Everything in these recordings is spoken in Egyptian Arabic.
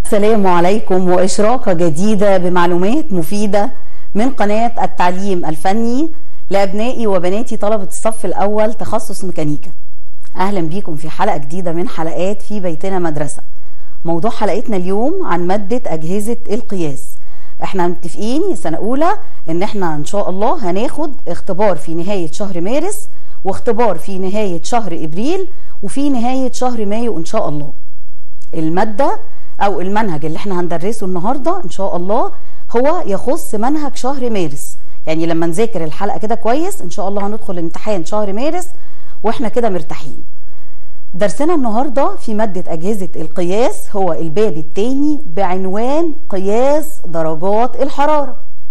السلام عليكم وإشراقة جديدة بمعلومات مفيدة من قناة التعليم الفني لأبنائي وبناتي طلبة الصف الأول تخصص ميكانيكا أهلا بيكم في حلقة جديدة من حلقات في بيتنا مدرسة موضوع حلقتنا اليوم عن مادة أجهزة القياس احنا متفقين سنة أولى إن احنا إن شاء الله هناخد اختبار في نهاية شهر مارس واختبار في نهاية شهر إبريل وفي نهاية شهر مايو إن شاء الله المادة او المنهج اللي احنا هندرسه النهارده ان شاء الله هو يخص منهج شهر مارس يعني لما نذاكر الحلقه كده كويس ان شاء الله هندخل امتحان شهر مارس واحنا كده مرتاحين درسنا النهارده في ماده اجهزه القياس هو الباب الثاني بعنوان قياس درجات الحراره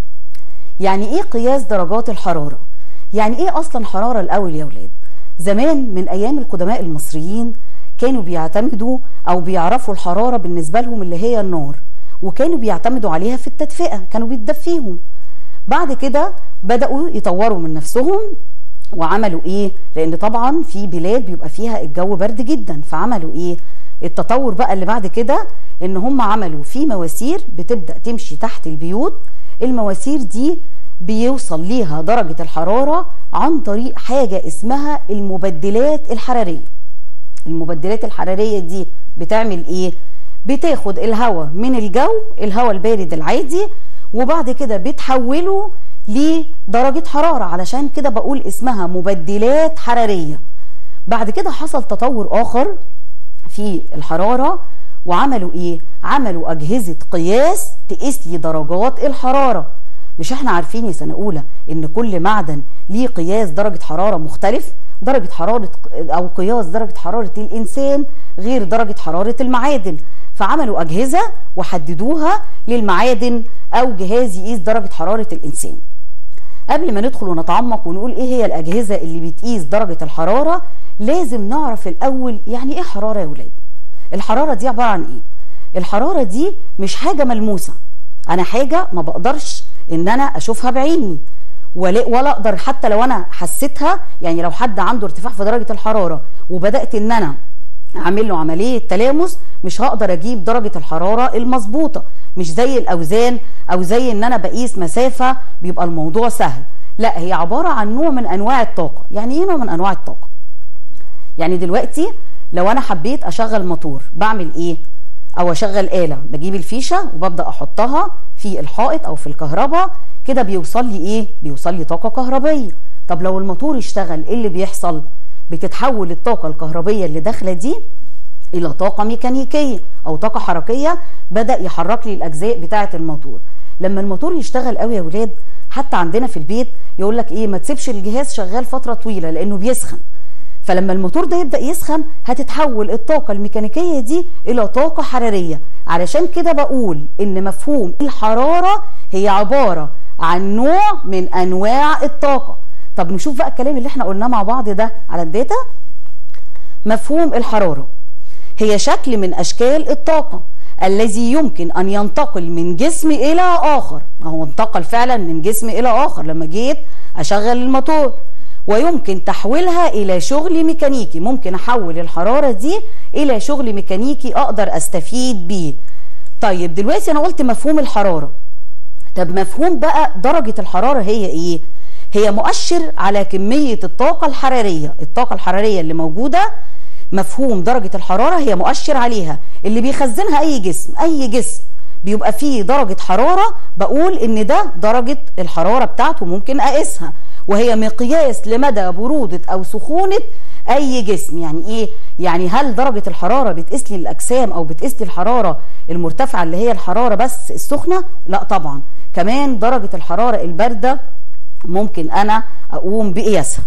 يعني ايه قياس درجات الحراره يعني ايه اصلا حراره الاول يا اولاد زمان من ايام القدماء المصريين كانوا بيعتمدوا او بيعرفوا الحراره بالنسبه لهم اللي هي النار وكانوا بيعتمدوا عليها في التدفئه كانوا بيتدفيهم بعد كده بداوا يطوروا من نفسهم وعملوا ايه لان طبعا في بلاد بيبقى فيها الجو برد جدا فعملوا ايه التطور بقى اللي بعد كده ان هم عملوا في مواسير بتبدا تمشي تحت البيوت المواسير دي بيوصل ليها درجه الحراره عن طريق حاجه اسمها المبدلات الحراريه المبدلات الحرارية دي بتعمل ايه بتاخد الهواء من الجو الهواء البارد العادي وبعد كده بتحوله لدرجة حرارة علشان كده بقول اسمها مبدلات حرارية بعد كده حصل تطور آخر في الحرارة وعملوا ايه عملوا أجهزة قياس تقيس لي درجات الحرارة مش احنا عارفين يا سنة أولى إن كل معدن ليه قياس درجة حرارة مختلف درجة حرارة أو قياس درجة حرارة الإنسان غير درجة حرارة المعادن فعملوا أجهزة وحددوها للمعادن أو جهاز يقيس درجة حرارة الإنسان قبل ما ندخل ونتعمق ونقول إيه هي الأجهزة اللي بتقيس درجة الحرارة لازم نعرف الأول يعني إيه حرارة يا ولاد الحرارة دي عبارة عن إيه الحرارة دي مش حاجة ملموسة أنا حاجة ما بقدرش إن أنا أشوفها بعيني ولا ولا اقدر حتى لو انا حسيتها يعني لو حد عنده ارتفاع في درجه الحراره وبدات ان انا اعمل له عمليه تلامس مش هقدر اجيب درجه الحراره المظبوطه مش زي الاوزان او زي ان انا بقيس مسافه بيبقى الموضوع سهل لا هي عباره عن نوع من انواع الطاقه يعني ايه نوع من انواع الطاقه يعني دلوقتي لو انا حبيت اشغل موتور بعمل ايه او اشغل آلة بجيب الفيشة وببدأ احطها في الحائط او في الكهرباء كده بيوصل لي ايه بيوصل لي طاقة كهربية طب لو الموتور اشتغل ايه اللي بيحصل بتتحول الطاقة الكهربية اللي داخلة دي الى طاقة ميكانيكية او طاقة حركية بدأ يحرك لي الاجزاء بتاعة الموتور لما الموتور يشتغل قوي يا ولاد حتى عندنا في البيت يقول لك ايه ما تسيبش الجهاز شغال فترة طويلة لانه بيسخن فلما الموتور ده يبدا يسخن هتتحول الطاقه الميكانيكيه دي الى طاقه حراريه علشان كده بقول ان مفهوم الحراره هي عباره عن نوع من انواع الطاقه طب نشوف بقى الكلام اللي احنا قلناه مع بعض ده على الداتا مفهوم الحراره هي شكل من اشكال الطاقه الذي يمكن ان ينتقل من جسم الى اخر هو انتقل فعلا من جسم الى اخر لما جيت اشغل الموتور ويمكن تحويلها الى شغل ميكانيكي ممكن احول الحراره دي الى شغل ميكانيكي اقدر استفيد بيه طيب دلوقتي انا قلت مفهوم الحراره طب مفهوم بقى درجه الحراره هي ايه هي مؤشر على كميه الطاقه الحراريه الطاقه الحراريه اللي موجوده مفهوم درجه الحراره هي مؤشر عليها اللي بيخزنها اي جسم اي جسم بيبقى فيه درجه حراره بقول ان ده درجه الحراره بتاعته ممكن اقيسها وهي مقياس لمدى برودة أو سخونة أي جسم يعني إيه؟ يعني هل درجة الحرارة بتقيس لي الأجسام أو بتقيس لي الحرارة المرتفعة اللي هي الحرارة بس السخنة؟ لا طبعا كمان درجة الحرارة الباردة ممكن أنا أقوم بقياسها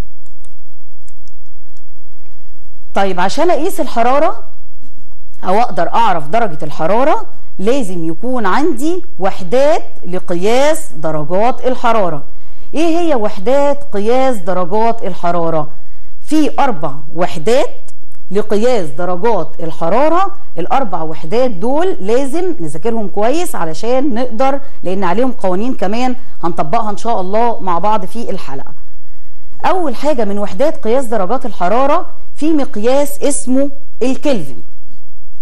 طيب عشان أقيس الحرارة أو أقدر أعرف درجة الحرارة لازم يكون عندي وحدات لقياس درجات الحرارة ايه هي وحدات قياس درجات الحرارة في اربع وحدات لقياس درجات الحرارة الاربع وحدات دول لازم نذاكرهم كويس علشان نقدر لان عليهم قوانين كمان هنطبقها ان شاء الله مع بعض في الحلقة اول حاجة من وحدات قياس درجات الحرارة في مقياس اسمه الكلفن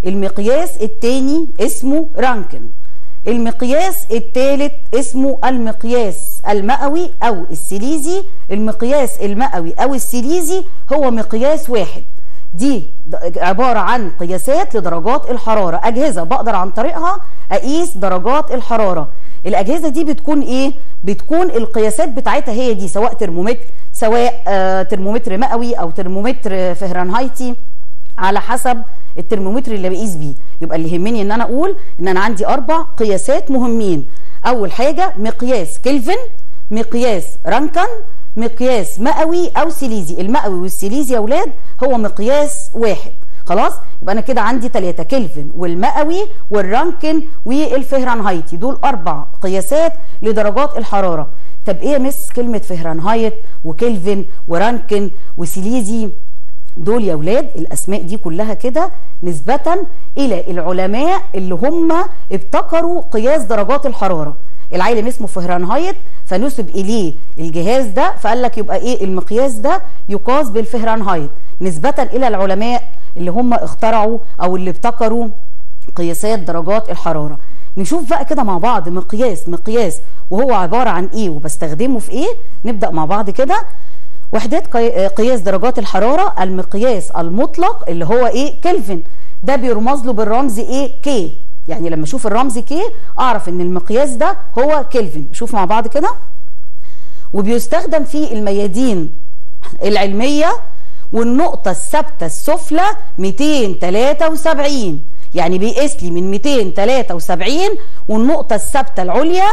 المقياس التاني اسمه رانكن المقياس الثالث اسمه المقياس المئوي او السيليزي المقياس المئوي او السيليزي هو مقياس واحد دي عبارة عن قياسات لدرجات الحرارة أجهزة بقدر عن طريقها أقيس درجات الحرارة الأجهزة دي بتكون إيه؟ بتكون القياسات بتاعتها هي دي سواء ترمومتر سواء آه ترمومتر مئوي أو ترمومتر فهرنهايتي على حسب الترمومتر اللي بقيس بيه يبقى اللي يهمني ان انا اقول ان انا عندي اربع قياسات مهمين اول حاجه مقياس كلفن مقياس رانكن مقياس مئوي او سيليزي المئوي والسيليزي يا اولاد هو مقياس واحد خلاص يبقى انا كده عندي ثلاثه كلفن والمئوي والرانكن والفهرنهايتي دول اربع قياسات لدرجات الحراره طب ايه مس كلمه فهرنهايت وكلفن ورانكن وسيليزي دول يا ولاد الاسماء دي كلها كده نسبة الى العلماء اللي هم ابتكروا قياس درجات الحرارة العالم اسمه فهرنهايت فنسب اليه الجهاز ده فقال لك يبقى ايه المقياس ده يقاس بالفهرنهايت نسبة الى العلماء اللي هم اخترعوا او اللي ابتكروا قياسات درجات الحرارة نشوف بقى كده مع بعض مقياس مقياس وهو عبارة عن ايه وبستخدمه في ايه نبدأ مع بعض كده وحدات قياس درجات الحرارة المقياس المطلق اللي هو ايه كلفن ده بيرمز له بالرمز ايه كي يعني لما اشوف الرمز كي اعرف ان المقياس ده هو كلفن شوف مع بعض كده وبيستخدم في الميادين العلمية والنقطة الثابتة السفلى 273 يعني بيقيس لي من 273 والنقطة الثابتة العليا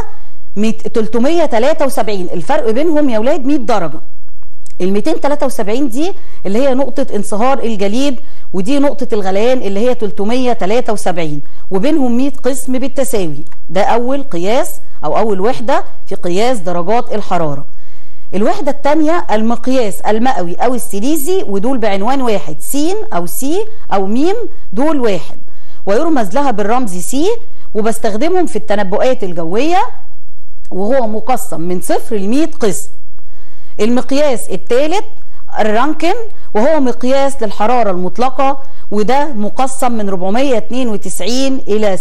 373 الفرق بينهم يا ولاد 100 درجة ال 273 دي اللي هي نقطة انصهار الجليد ودي نقطة الغليان اللي هي 373 وبينهم 100 قسم بالتساوي ده أول قياس أو أول وحدة في قياس درجات الحرارة الوحدة الثانية المقياس المئوي أو السيليزي ودول بعنوان واحد س أو سي أو ميم دول واحد ويرمز لها بالرمز سي وبستخدمهم في التنبؤات الجوية وهو مقسم من صفر ل 100 قسم المقياس الثالث الرانكن وهو مقياس للحرارة المطلقة وده مقسم من 492 إلى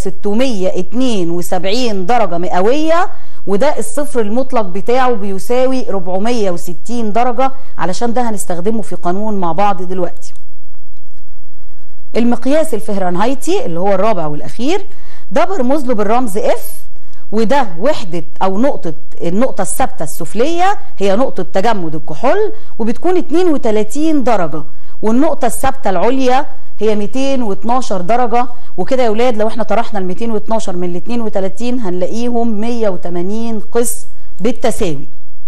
672 درجة مئوية وده الصفر المطلق بتاعه بيساوي 460 درجة علشان ده هنستخدمه في قانون مع بعض دلوقتي المقياس الفهرنهايتي اللي هو الرابع والأخير ده برمز له بالرمز اف وده وحدة أو نقطة النقطة الثابتة السفلية هي نقطة تجمد الكحول وبتكون 32 درجة والنقطة الثابتة العليا هي 212 درجة وكده يا ولاد لو احنا طرحنا ال 212 من ال 32 هنلاقيهم 180 قسم بالتساوي.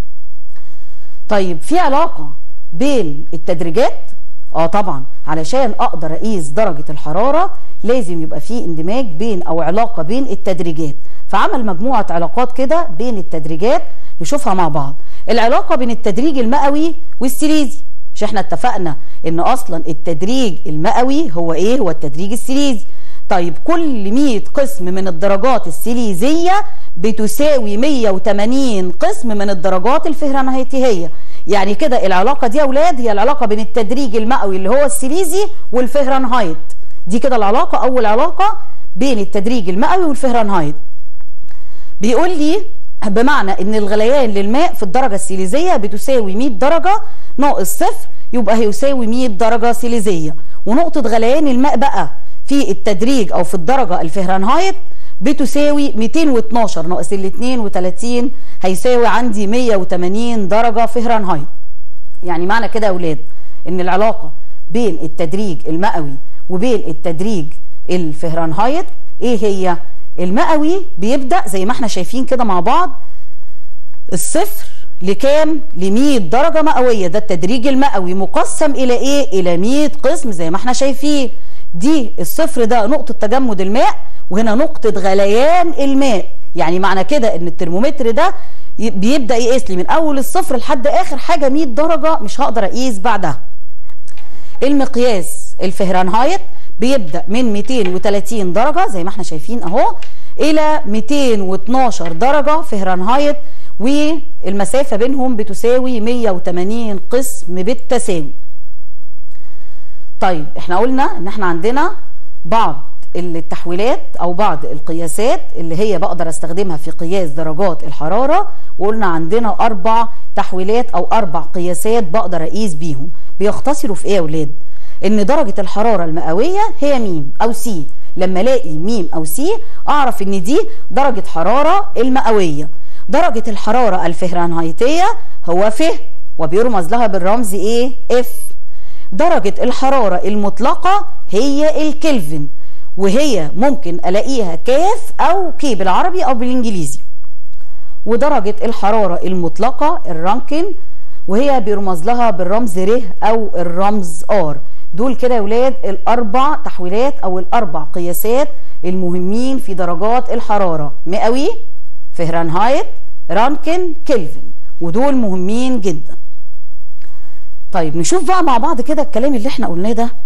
طيب في علاقة بين التدريجات؟ اه طبعا علشان اقدر اقيس درجة الحرارة لازم يبقى في اندماج بين او علاقة بين التدريجات فعمل مجموعة علاقات كده بين التدريجات نشوفها مع بعض العلاقة بين التدريج المئوي والسيليزي مش احنا اتفقنا ان اصلا التدريج المئوي هو ايه هو التدريج السيليزي طيب كل 100 قسم من الدرجات السيليزية بتساوي 180 قسم من الدرجات الفهرنهيتية يعني كده العلاقة دي يا اولاد هي العلاقة بين التدريج المئوي اللي هو السيليزي والفهرنهايت دي كده العلاقة اول علاقة بين التدريج المئوي والفهرنهايت بيقول لي بمعنى ان الغليان للماء في الدرجة السيليزية بتساوي 100 درجة ناقص صفر يبقى هيساوي 100 درجة سيليزية ونقطة غليان الماء بقى في التدريج او في الدرجة الفهرنهايت بتساوي 212 ناقص ال 32 هيساوي عندي 180 درجة فهرنهايت يعني معنى كده يا اولاد ان العلاقة بين التدريج المئوي وبين التدريج الفهرنهايت ايه هي المئوي بيبدأ زي ما احنا شايفين كده مع بعض الصفر لكام ل 100 درجة مئوية ده التدريج المئوي مقسم إلى إيه؟ إلى 100 قسم زي ما احنا شايفين دي الصفر ده نقطة تجمد الماء وهنا نقطة غليان الماء يعني معنى كده إن الترمومتر ده بيبدأ يقيس لي من أول الصفر لحد آخر حاجة 100 درجة مش هقدر أقيس بعدها المقياس الفهرنهايت بيبدأ من 230 درجة زي ما احنا شايفين اهو الى 212 درجة فهرنهايت والمسافة بينهم بتساوي 180 قسم بالتساوي طيب احنا قلنا ان احنا عندنا بعض التحويلات او بعض القياسات اللي هي بقدر استخدمها في قياس درجات الحراره وقلنا عندنا اربع تحويلات او اربع قياسات بقدر اقيس بيهم بيختصروا في ايه يا اولاد ان درجه الحراره المئويه هي ميم او سي لما الاقي ميم او سي اعرف ان دي درجه حراره المئويه درجه الحراره الفهرنهايتيه هو ف وبيرمز لها بالرمز ايه اف درجه الحراره المطلقه هي الكلفن وهي ممكن الاقيها كاف او كي بالعربي او بالانجليزي ودرجه الحراره المطلقه الرانكن وهي بيرمز لها بالرمز ر او الرمز ار دول كده يا ولاد الاربع تحويلات او الاربع قياسات المهمين في درجات الحراره مئوي فهرنهايت رانكن كلفن ودول مهمين جدا طيب نشوف بقى مع بعض كده الكلام اللي احنا قلناه ده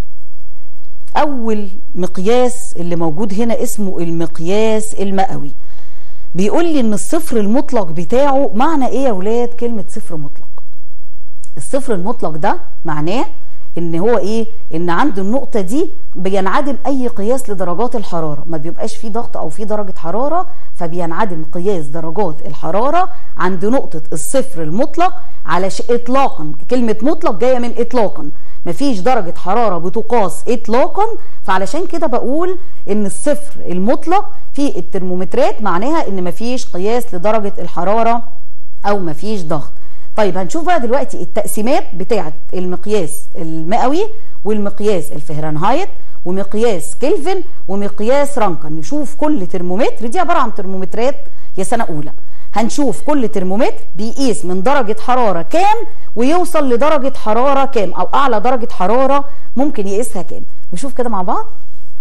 اول مقياس اللي موجود هنا اسمه المقياس المئوي بيقول لي ان الصفر المطلق بتاعه معنى ايه يا ولاد كلمه صفر مطلق الصفر المطلق ده معناه ان هو ايه ان عند النقطه دي بينعدم اي قياس لدرجات الحراره ما بيبقاش في ضغط او في درجه حراره فبينعدم قياس درجات الحراره عند نقطه الصفر المطلق على ش... اطلاقا كلمه مطلق جايه من اطلاقا مفيش درجه حراره بتقاس اطلاقا فعلشان كده بقول ان الصفر المطلق في الترمومترات معناها ان مفيش قياس لدرجه الحراره او مفيش ضغط طيب هنشوف بقى دلوقتي التقسيمات بتاعه المقياس المئوي والمقياس الفهرنهايت ومقياس كلفن ومقياس رانكن نشوف كل ترمومتر دي عباره عن ترمومترات يا سنه اولى هنشوف كل ترمومتر بيقيس من درجه حراره كام ويوصل لدرجه حراره كام او اعلى درجه حراره ممكن يقيسها كام نشوف كده مع بعض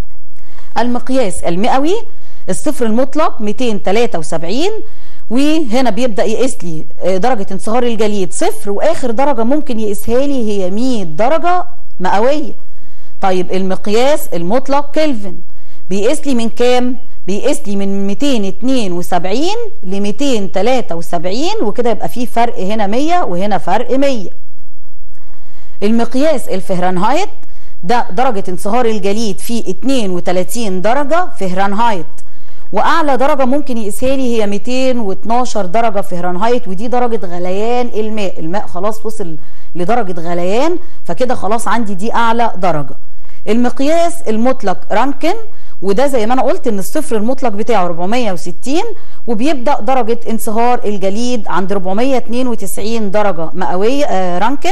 المقياس المئوي الصفر المطلق 273 وهنا بيبدا يقيس لي درجه انصهار الجليد صفر واخر درجه ممكن يقيسها لي هي 100 درجه مئويه طيب المقياس المطلق كلفن بيقيس لي من كام بيقيس لي من 272 ل 273 وكده يبقى في فرق هنا 100 وهنا فرق 100 المقياس الفهرنهايت ده درجه انصهار الجليد في 32 درجه فهرنهايت واعلى درجه ممكن يقيسها لي هي 212 درجه فهرنهايت ودي درجه غليان الماء الماء خلاص وصل لدرجه غليان فكده خلاص عندي دي اعلى درجه المقياس المطلق رانكن وده زي ما انا قلت ان الصفر المطلق بتاعه 460 وبيبدا درجه انصهار الجليد عند 492 درجه مئويه آه رانكن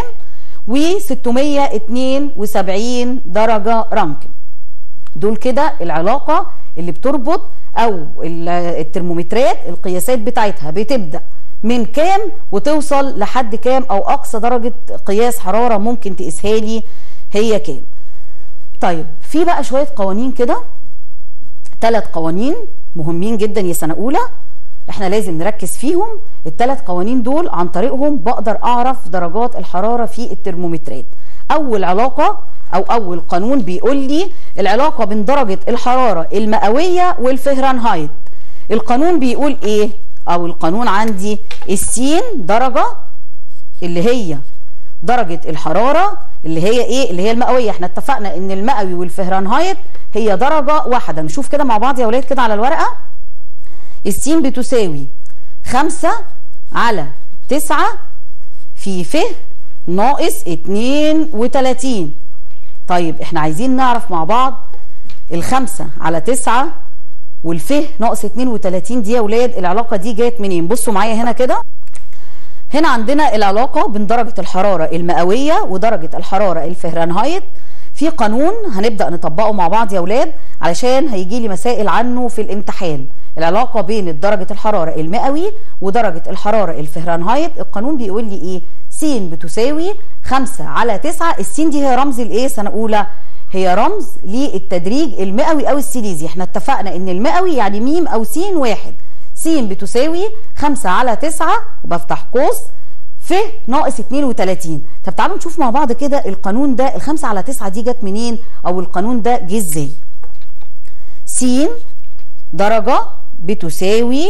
و672 درجه رانكن دول كده العلاقه اللي بتربط او الترمومترات القياسات بتاعتها بتبدا من كام وتوصل لحد كام او اقصى درجه قياس حراره ممكن تقيسها لي هي كام طيب في بقى شويه قوانين كده ثلاث قوانين مهمين جدا يا سنه اولى احنا لازم نركز فيهم الثلاث قوانين دول عن طريقهم بقدر اعرف درجات الحراره في الترمومترات اول علاقه او اول قانون بيقول لي العلاقه بين درجه الحراره المئويه والفهرنهايت القانون بيقول ايه او القانون عندي السين درجه اللي هي درجه الحراره اللي هي ايه اللي هي المئويه احنا اتفقنا ان المئوي والفهرنهايت هي درجه واحده نشوف كده مع بعض يا ولاد كده على الورقه السين بتساوي خمسة على تسعة في ف ناقص اتنين وتلاتين طيب احنا عايزين نعرف مع بعض الخمسة على تسعة والفه ناقص 32 دي يا ولاد العلاقة دي جات منين بصوا معايا هنا كده هنا عندنا العلاقة بين درجة الحرارة المئوية ودرجة الحرارة الفهرنهايت في قانون هنبدأ نطبقه مع بعض يا ولاد علشان هيجي لي مسائل عنه في الامتحان العلاقة بين درجة الحرارة المئوي ودرجة الحرارة الفهرنهايت القانون بيقول لي ايه س بتساوي 5 على 9 السين دي هي رمز الايه سنة اولى هي رمز للتدريج المئوي او السيليزي احنا اتفقنا ان المئوي يعني ميم او س واحد س بتساوي 5 على 9 وبفتح قوس ف ناقص 32 طب تعالوا نشوف مع بعض كده القانون ده الخمسة على 9 دي جت منين او القانون ده جه ازاي س درجة بتساوي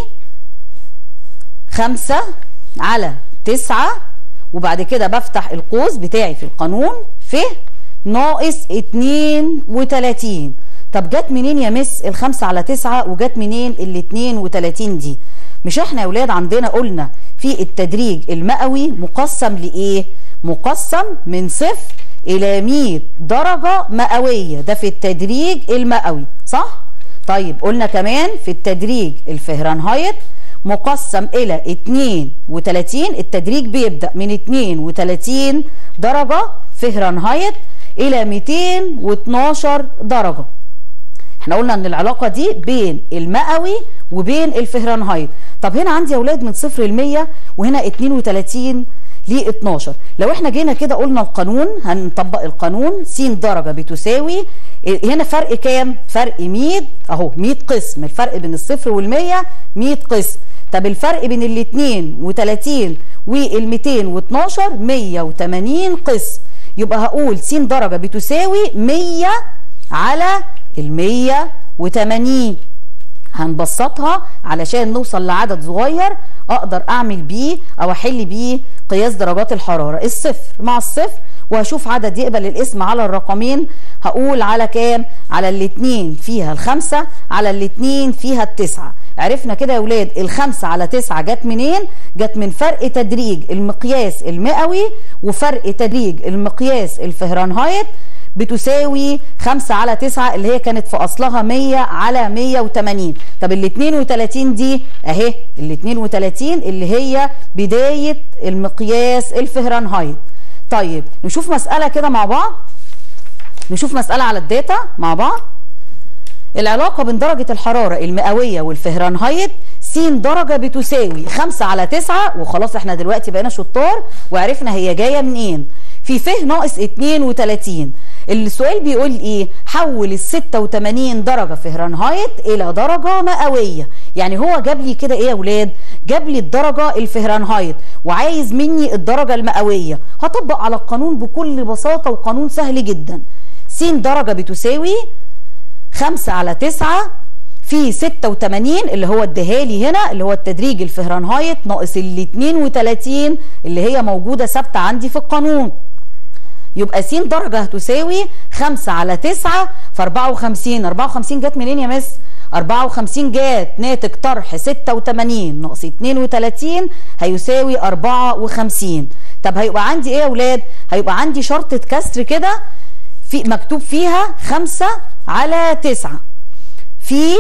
5 على 9 وبعد كده بفتح القوس بتاعي في القانون ف ناقص 32 طب جت منين يا مس الخمسة على تسعة وجت منين ال 32 دي مش احنا يا ولاد عندنا قلنا في التدريج المئوي مقسم لايه مقسم من صفر الى 100 درجة مئوية ده في التدريج المئوي صح طيب قلنا كمان في التدريج الفهرنهايت مقسم الى 32 التدريج بيبدأ من 32 درجة فهرنهايت الى 212 درجة احنا قلنا ان العلاقة دي بين المئوي وبين الفهرنهايت طب هنا عندي يا اولاد من صفر ل 100 وهنا 32 ل 12 لو احنا جينا كده قلنا القانون هنطبق القانون س درجة بتساوي هنا فرق كام فرق 100 اهو 100 قسم الفرق بين الصفر وال 100 100 قسم طب الفرق بين ال 32 وال 212 180 قسم يبقى هقول س درجة بتساوي 100 على ال 180 هنبسطها علشان نوصل لعدد صغير اقدر اعمل بيه او احل بيه قياس درجات الحراره الصفر مع الصفر وهشوف عدد يقبل الاسم على الرقمين هقول على كام على الاتنين فيها الخمسة على الاتنين فيها التسعة عرفنا كده يا ولاد الخمسة على تسعة جت منين جت من فرق تدريج المقياس المئوي وفرق تدريج المقياس الفهرنهايت بتساوي 5 على 9 اللي هي كانت في اصلها 100 على 180 طب ال 32 دي اهي ال 32 اللي هي بدايه المقياس الفهرنهايت طيب نشوف مساله كده مع بعض نشوف مساله على الداتا مع بعض العلاقه بين درجه الحراره المئويه والفهرنهايت س درجه بتساوي 5 على 9 وخلاص احنا دلوقتي بقينا شطار وعرفنا هي جايه منين في ف ناقص 32 السؤال بيقول ايه حول ال 86 درجه فهرنهايت الى درجه مئويه يعني هو جاب لي كده ايه يا اولاد جاب لي الدرجه الفهرنهايت وعايز مني الدرجه المئويه هطبق على القانون بكل بساطه وقانون سهل جدا س درجه بتساوي 5 على 9 في 86 اللي هو اديهالي هنا اللي هو التدريج الفهرنهايت ناقص ال 32 اللي هي موجوده ثابته عندي في القانون يبقى س درجة هتساوي 5 على 9 في 54 54 جت منين يا مس 54 جات ناتج طرح 86 ناقص 32 هيساوي 54 طب هيبقى عندي ايه يا اولاد هيبقى عندي شرطة كسر كده في مكتوب فيها 5 على 9 في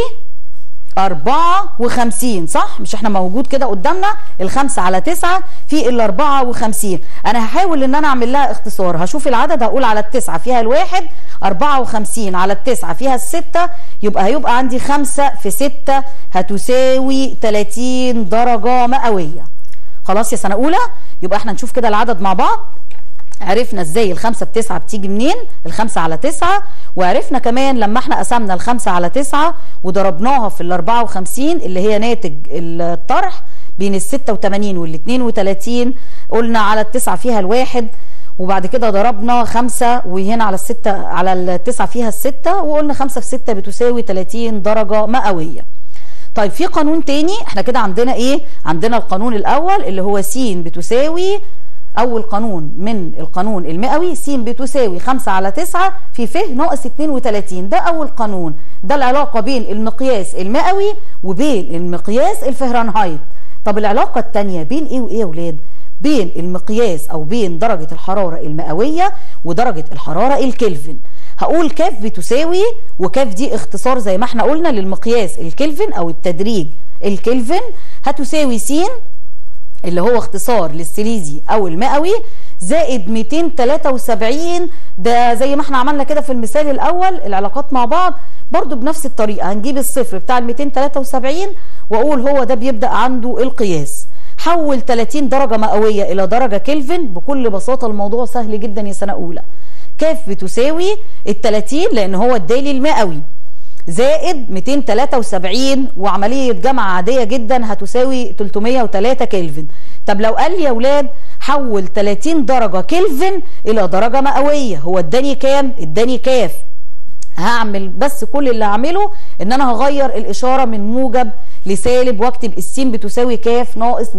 54 صح مش احنا موجود كده قدامنا الخمسة على تسعة في ال 54 انا هحاول ان انا اعمل لها اختصار هشوف العدد هقول على التسعة فيها الواحد 54 على التسعة فيها الستة يبقى هيبقى عندي خمسة في ستة هتساوي 30 درجة مئوية خلاص يا سنة اولى يبقى احنا نشوف كده العدد مع بعض عرفنا ازاي الخمسة بتسعة بتيجي منين الخمسة على تسعة وعرفنا كمان لما احنا قسمنا الخمسة على تسعة وضربناها في الاربعة وخمسين اللي هي ناتج الطرح بين الستة وتمانين والاتنين وتلاتين قلنا على التسعة فيها الواحد وبعد كده ضربنا خمسة وهنا على الستة على التسعة فيها الستة وقلنا خمسة في ستة بتساوي 30 درجة مئوية طيب في قانون تاني احنا كده عندنا ايه عندنا القانون الاول اللي هو س بتساوي اول قانون من القانون المئوي س بتساوي 5 على 9 في ف ناقص 32 ده اول قانون ده العلاقه بين المقياس المئوي وبين المقياس الفهرنهايت طب العلاقه الثانيه بين ايه وايه يا اولاد بين المقياس او بين درجه الحراره المئويه ودرجه الحراره الكلفن هقول كاف بتساوي وكاف دي اختصار زي ما احنا قلنا للمقياس الكلفن او التدريج الكلفن هتساوي س اللي هو اختصار للسيليزي او المئوي زائد 273 ده زي ما احنا عملنا كده في المثال الاول العلاقات مع بعض برضو بنفس الطريقه هنجيب الصفر بتاع ال 273 واقول هو ده بيبدا عنده القياس حول 30 درجه مئويه الى درجه كلفن بكل بساطه الموضوع سهل جدا يا سنه اولى كاف بتساوي ال 30 لان هو ادالي المئوي زائد 273 وعمليه جمع عاديه جدا هتساوي 303 كلفن طب لو قال لي يا اولاد حول 30 درجه كلفن الى درجه مئويه هو اداني كام اداني كاف هعمل بس كل اللي هعمله ان انا هغير الاشاره من موجب لسالب واكتب السين بتساوي كاف ناقص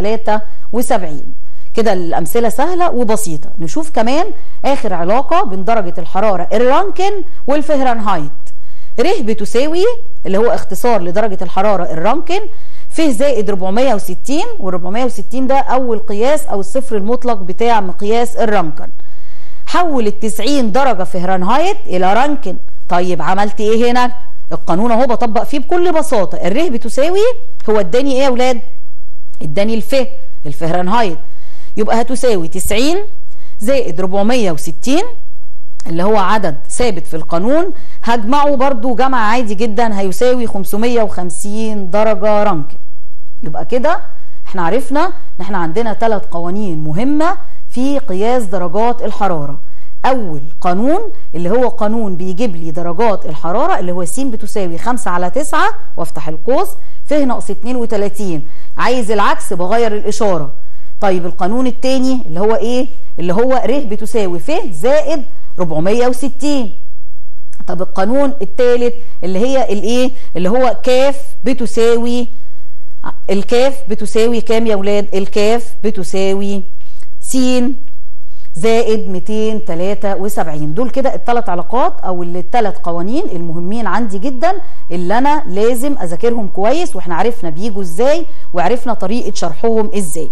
273 كده الامثله سهله وبسيطه نشوف كمان اخر علاقه بين درجه الحراره الرانكن والفهرنهايت ر بتساوي اللي هو اختصار لدرجة الحرارة الرانكن ف زائد 460 وال 460 ده أول قياس أو الصفر المطلق بتاع مقياس الرانكن حول ال 90 درجة فهرنهايت إلى رانكن طيب عملت إيه هنا؟ القانون أهو بطبق فيه بكل بساطة الر بتساوي هو اداني إيه يا أولاد؟ اداني الف الفهرنهايت يبقى هتساوي 90 زائد 460 اللي هو عدد ثابت في القانون هجمعه برضو جمع عادي جدا هيساوي 550 درجة رانكن يبقى كده احنا عرفنا ان احنا عندنا ثلاث قوانين مهمة في قياس درجات الحرارة اول قانون اللي هو قانون بيجيب لي درجات الحرارة اللي هو س بتساوي 5 على 9 وافتح القوس ف ناقص 32 عايز العكس بغير الاشارة طيب القانون الثاني اللي هو ايه اللي هو ر بتساوي ف زائد 460 طب القانون الثالث اللي هي الايه اللي هو كاف بتساوي الكاف بتساوي كام يا ولاد الكاف بتساوي س زائد 273 دول كده الثلاث علاقات او الثلاث قوانين المهمين عندي جدا اللي انا لازم اذاكرهم كويس واحنا عرفنا بيجوا ازاي وعرفنا طريقه شرحهم ازاي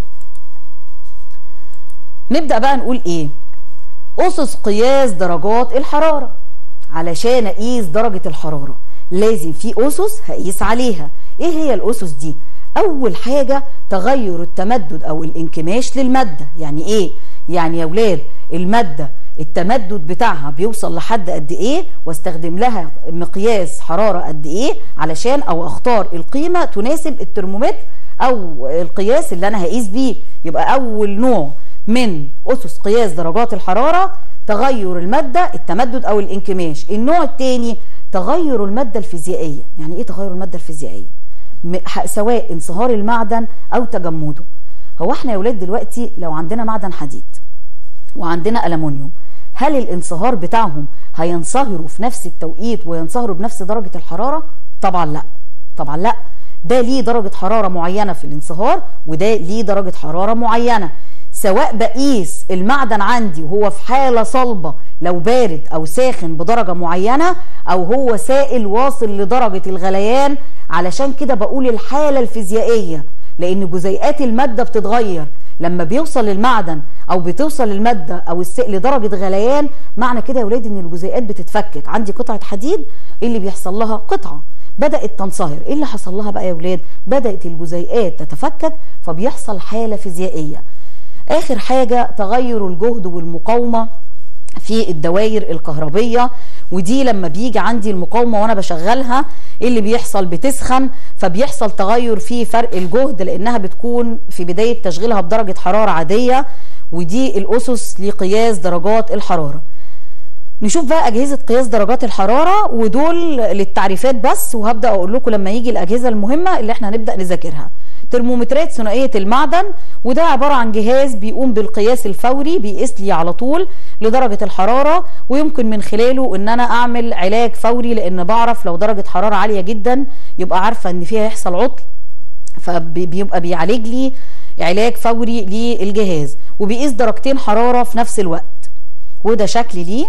نبدا بقى نقول ايه اسس قياس درجات الحراره علشان اقيس درجه الحراره لازم في اسس هقيس عليها ايه هي الاسس دي اول حاجه تغير التمدد او الانكماش للماده يعني ايه يعني يا ولاد الماده التمدد بتاعها بيوصل لحد قد ايه واستخدم لها مقياس حراره قد ايه علشان او اختار القيمه تناسب الترمومتر او القياس اللي انا هقيس بيه يبقى اول نوع من اسس قياس درجات الحراره تغير الماده التمدد او الانكماش النوع الثاني تغير الماده الفيزيائيه يعني ايه تغير الماده الفيزيائيه سواء انصهار المعدن او تجمده هو احنا يا ولاد دلوقتي لو عندنا معدن حديد وعندنا ألمونيوم هل الانصهار بتاعهم هينصهروا في نفس التوقيت وينصهروا بنفس درجة الحرارة؟ طبعا لا طبعا لا ده ليه درجة حرارة معينة في الانصهار وده ليه درجة حرارة معينة سواء بقيس المعدن عندي وهو في حالة صلبة لو بارد أو ساخن بدرجة معينة أو هو سائل واصل لدرجة الغليان علشان كده بقول الحالة الفيزيائية لأن جزيئات المادة بتتغير لما بيوصل للمعدن او بتوصل الماده او السائل لدرجه غليان معنى كده يا ولاد ان الجزيئات بتتفكك عندي قطعه حديد ايه اللي بيحصل لها قطعه بدات تنصهر ايه اللي حصل لها بقى يا ولاد بدات الجزيئات تتفكك فبيحصل حاله فيزيائيه اخر حاجه تغير الجهد والمقاومه في الدوائر الكهربيه ودي لما بيجي عندي المقاومه وانا بشغلها ايه اللي بيحصل بتسخن فبيحصل تغير في فرق الجهد لانها بتكون في بدايه تشغيلها بدرجه حراره عاديه ودي الاسس لقياس درجات الحراره نشوف بقى اجهزه قياس درجات الحراره ودول للتعريفات بس وهبدا اقول لكم لما يجي الاجهزه المهمه اللي احنا هنبدا نذاكرها ترمومترات ثنائيه المعدن وده عباره عن جهاز بيقوم بالقياس الفوري بيقيس لي على طول لدرجه الحراره ويمكن من خلاله ان انا اعمل علاج فوري لان بعرف لو درجه حراره عاليه جدا يبقى عارفه ان فيها يحصل عطل فبيبقى بيعالج لي علاج فوري للجهاز وبيقيس درجتين حراره في نفس الوقت وده شكل ليه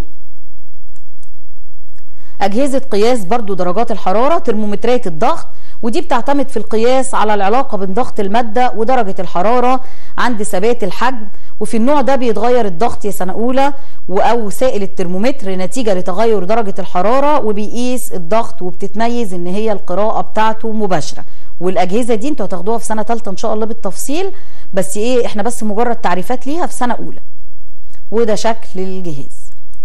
اجهزه قياس برضو درجات الحراره ترمومترات الضغط ودي بتعتمد في القياس على العلاقه بين ضغط الماده ودرجه الحراره عند ثبات الحجم وفي النوع ده بيتغير الضغط يا سنه اولى او سائل الترمومتر نتيجه لتغير درجه الحراره وبيقيس الضغط وبتتميز ان هي القراءه بتاعته مباشره والاجهزه دي انتوا هتاخدوها في سنه ثالثه ان شاء الله بالتفصيل بس ايه احنا بس مجرد تعريفات ليها في سنه اولى وده شكل الجهاز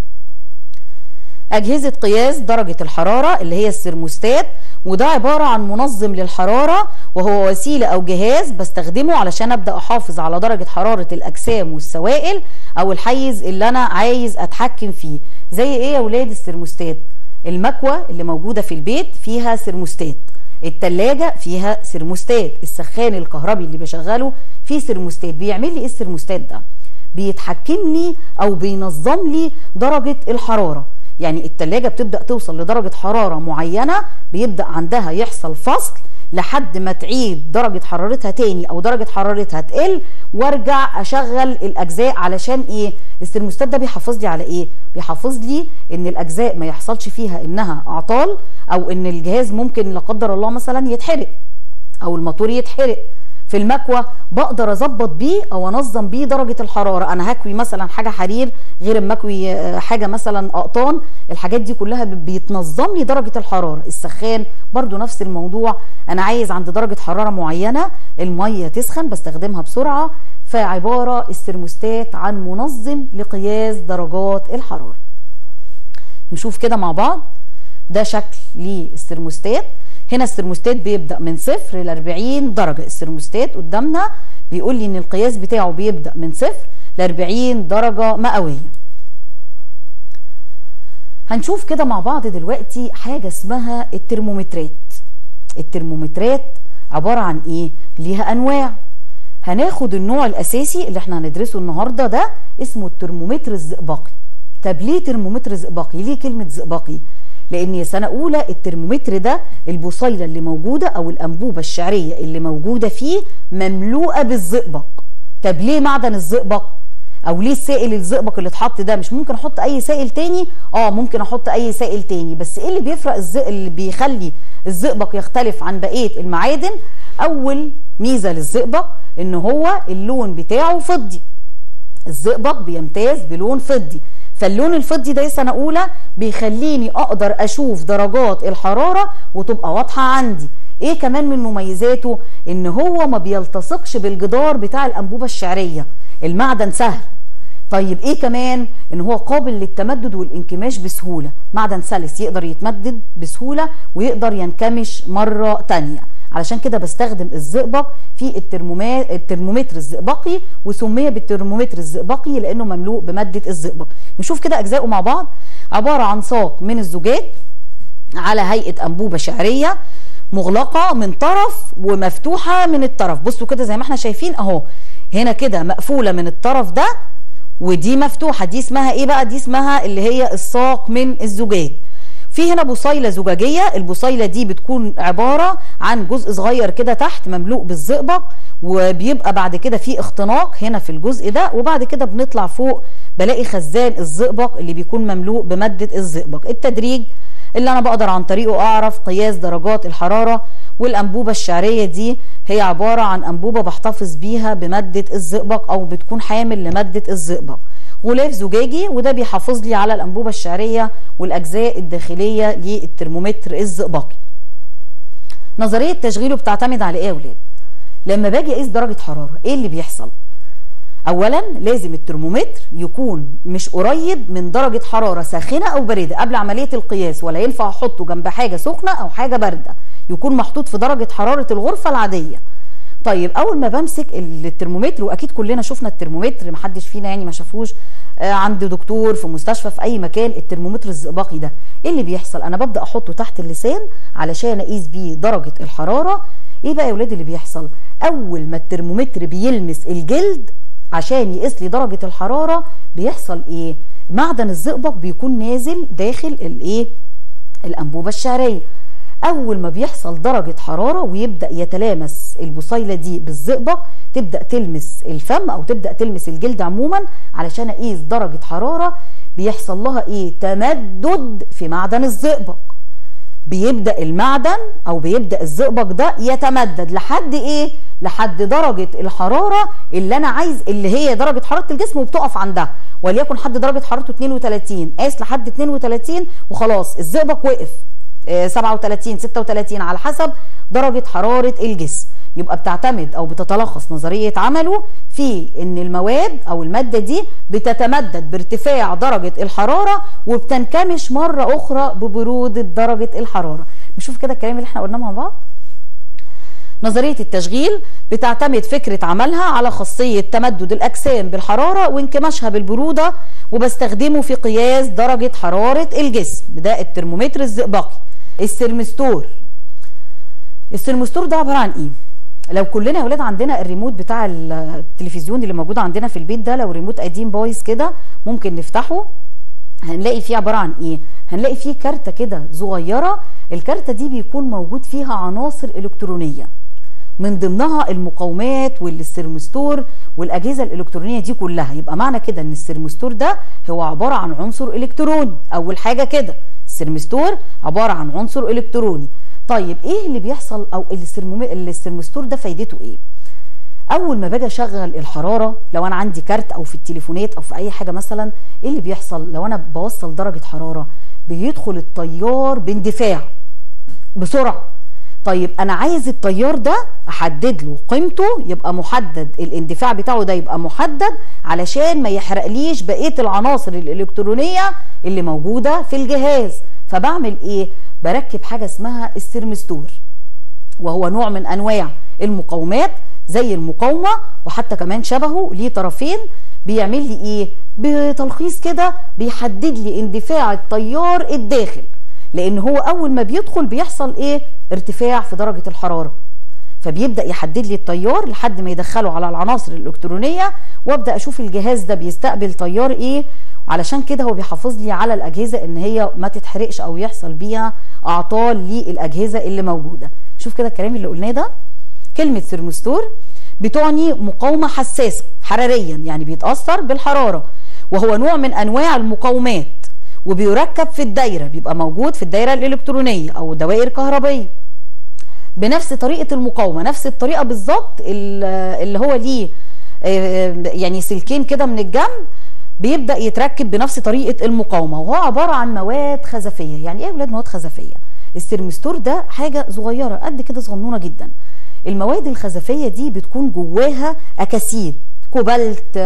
أجهزة قياس درجة الحرارة اللي هي السرموستات وده عبارة عن منظم للحرارة وهو وسيلة أو جهاز بستخدمه علشان أبدأ أحافظ على درجة حرارة الأجسام والسوائل أو الحيز اللي أنا عايز أتحكم فيه زي إيه يا ولاد السرموستات المكوة اللي موجودة في البيت فيها سرموستات التلاجة فيها سرموستات السخان الكهربي اللي بشغله فيه سرموستات بيعمل لي ايه السرموستات ده بيتحكم لي او بينظم لي درجة الحرارة يعني التلاجة بتبدأ توصل لدرجة حرارة معينة بيبدأ عندها يحصل فصل لحد ما تعيد درجه حرارتها تاني او درجه حرارتها تقل وارجع اشغل الاجزاء علشان ايه الثرموستات ده بيحافظ لي على ايه بيحافظ لي ان الاجزاء ما يحصلش فيها انها اعطال او ان الجهاز ممكن لا قدر الله مثلا يتحرق او الموتور يتحرق في المكوى بقدر اظبط بيه او انظم بيه درجه الحراره انا هكوي مثلا حاجه حرير غير المكوي آه، حاجه مثلا اقطان الحاجات دي كلها بيتنظم لي درجه الحراره السخان برضو نفس الموضوع انا عايز عند درجه حراره معينه الميه تسخن بستخدمها بسرعه فعباره الثرموستات عن منظم لقياس درجات الحراره نشوف كده مع بعض ده شكل للثرموستات هنا الثرموستات بيبدا من صفر ل 40 درجه الثرموستات قدامنا بيقول لي ان القياس بتاعه بيبدا من صفر ل 40 درجه مئويه هنشوف كده مع بعض دلوقتي حاجه اسمها الترمومترات الترمومترات عباره عن ايه ليها انواع هناخد النوع الاساسي اللي احنا هندرسه النهارده ده اسمه الترمومتر الزئبقي طب ليه ترمومتر زئبقي ليه كلمه زئبقي لان يا سنه اولى الترمومتر ده البصيله اللي موجوده او الانبوبه الشعريه اللي موجوده فيه مملوءه بالزئبق طب ليه معدن الزئبق او ليه السائل الزئبق اللي اتحط ده مش ممكن احط اي سائل تاني اه ممكن احط اي سائل تاني بس ايه اللي بيفرق الزئ اللي بيخلي الزئبق يختلف عن بقيه المعادن اول ميزه للزئبق ان هو اللون بتاعه فضي الزئبق بيمتاز بلون فضي فاللون الفضي ده سنه اولى بيخليني اقدر اشوف درجات الحراره وتبقى واضحه عندي ايه كمان من مميزاته ان هو ما بيلتصقش بالجدار بتاع الانبوبه الشعريه المعدن سهل طيب ايه كمان ان هو قابل للتمدد والانكماش بسهوله معدن سلس يقدر يتمدد بسهوله ويقدر ينكمش مره تانية علشان كده بستخدم الزئبق في الترمومتر الزئبقي وسمي بالترمومتر الزئبقي لانه مملوء بماده الزئبق نشوف كده اجزائه مع بعض عباره عن ساق من الزجاج على هيئه انبوبه شعريه مغلقه من طرف ومفتوحه من الطرف بصوا كده زي ما احنا شايفين اهو هنا كده مقفوله من الطرف ده ودي مفتوحه دي اسمها ايه بقى دي اسمها اللي هي الساق من الزجاج في هنا بصيله زجاجيه البصيله دي بتكون عباره عن جزء صغير كده تحت مملوء بالزئبق وبيبقى بعد كده في اختناق هنا في الجزء ده وبعد كده بنطلع فوق بلاقي خزان الزئبق اللي بيكون مملوء بماده الزئبق التدريج اللي انا بقدر عن طريقه اعرف قياس درجات الحراره والانبوبه الشعريه دي هي عباره عن انبوبه بحتفظ بيها بماده الزئبق او بتكون حامل لماده الزئبق غلاف زجاجي وده بيحافظ لي على الانبوبه الشعريه والاجزاء الداخليه للترمومتر الزئبقي نظريه تشغيله بتعتمد على ايه يا ولاد لما باجي اقيس درجه حراره ايه اللي بيحصل اولا لازم الترمومتر يكون مش قريب من درجه حراره ساخنه او بارده قبل عمليه القياس ولا ينفع احطه جنب حاجه سخنه او حاجه بارده يكون محطوط في درجه حراره الغرفه العاديه طيب اول ما بمسك الترمومتر واكيد كلنا شفنا الترمومتر محدش فينا يعني ما شافوش آه عند دكتور في مستشفى في اي مكان الترمومتر الزئبقي ده ايه اللي بيحصل انا ببدا احطه تحت اللسان علشان اقيس بيه درجه الحراره ايه بقى يا ولاد اللي بيحصل اول ما الترمومتر بيلمس الجلد عشان يقيس لي درجه الحراره بيحصل ايه معدن الزئبق بيكون نازل داخل الايه الانبوبه الشعريه اول ما بيحصل درجه حراره ويبدا يتلامس البصيله دي بالزئبق تبدا تلمس الفم او تبدا تلمس الجلد عموما علشان اقيس درجه حراره بيحصل لها ايه تمدد في معدن الزئبق بيبدا المعدن او بيبدا الزئبق ده يتمدد لحد ايه لحد درجه الحراره اللي انا عايز اللي هي درجه حراره الجسم وبتقف عندها وليكن حد درجه حرارته 32 قاس لحد 32 وخلاص الزئبق وقف 37 36 على حسب درجه حراره الجسم يبقى بتعتمد او بتتلخص نظريه عمله في ان المواد او الماده دي بتتمدد بارتفاع درجه الحراره وبتنكمش مره اخرى ببروده درجه الحراره نشوف كده الكلام اللي احنا قلناه مع بعض نظريه التشغيل بتعتمد فكره عملها على خاصيه تمدد الاجسام بالحراره وانكماشها بالبروده وبستخدمه في قياس درجه حراره الجسم ده الترمومتر الزئبقي السرمستور السرمستور ده عباره عن ايه لو كلنا يا ولاد عندنا الريموت بتاع التلفزيون اللي موجود عندنا في البيت ده لو ريموت قديم بايظ كده ممكن نفتحه هنلاقي فيه عباره عن ايه هنلاقي فيه كارته كده صغيره الكارته دي بيكون موجود فيها عناصر الكترونيه من ضمنها المقاومات والسيرمستور والاجهزه الالكترونيه دي كلها يبقى معنى كده ان السيرمستور ده هو عباره عن عنصر الكتروني اول حاجه كده السيرمستور عباره عن عنصر الكتروني طيب ايه اللي بيحصل او السيرمستور ده فايدته ايه اول ما باجي اشغل الحراره لو انا عندي كارت او في التليفونات او في اي حاجه مثلا ايه اللي بيحصل لو انا بوصل درجه حراره بيدخل التيار باندفاع بسرعه طيب انا عايز التيار ده احدد له قيمته يبقى محدد الاندفاع بتاعه ده يبقى محدد علشان ما يحرقليش بقيه العناصر الالكترونيه اللي موجوده في الجهاز فبعمل ايه بركب حاجه اسمها السيرمستور وهو نوع من انواع المقاومات زي المقاومه وحتى كمان شبهه ليه طرفين بيعمل لي ايه بتلخيص كده بيحدد لي اندفاع التيار الداخل لان هو اول ما بيدخل بيحصل ايه ارتفاع في درجه الحراره فبيبدا يحدد لي التيار لحد ما يدخله على العناصر الالكترونيه وابدا اشوف الجهاز ده بيستقبل تيار ايه علشان كده هو بيحافظ لي على الاجهزه ان هي ما تتحرقش او يحصل بيها اعطال للاجهزه اللي موجوده شوف كده الكلام اللي قلناه ده كلمه ثرمستور بتعني مقاومه حساسه حراريا يعني بيتاثر بالحراره وهو نوع من انواع المقاومات وبيركب في الدايره بيبقى موجود في الدايره الالكترونيه او دوائر كهربيه بنفس طريقه المقاومه نفس الطريقه بالظبط اللي هو ليه يعني سلكين كده من الجنب بيبدا يتركب بنفس طريقه المقاومه وهو عباره عن مواد خزفيه يعني ايه يا ولاد مواد خزفيه السيرمستور ده حاجه صغيره قد كده صغنونه جدا المواد الخزفيه دي بتكون جواها اكاسيد كوبالت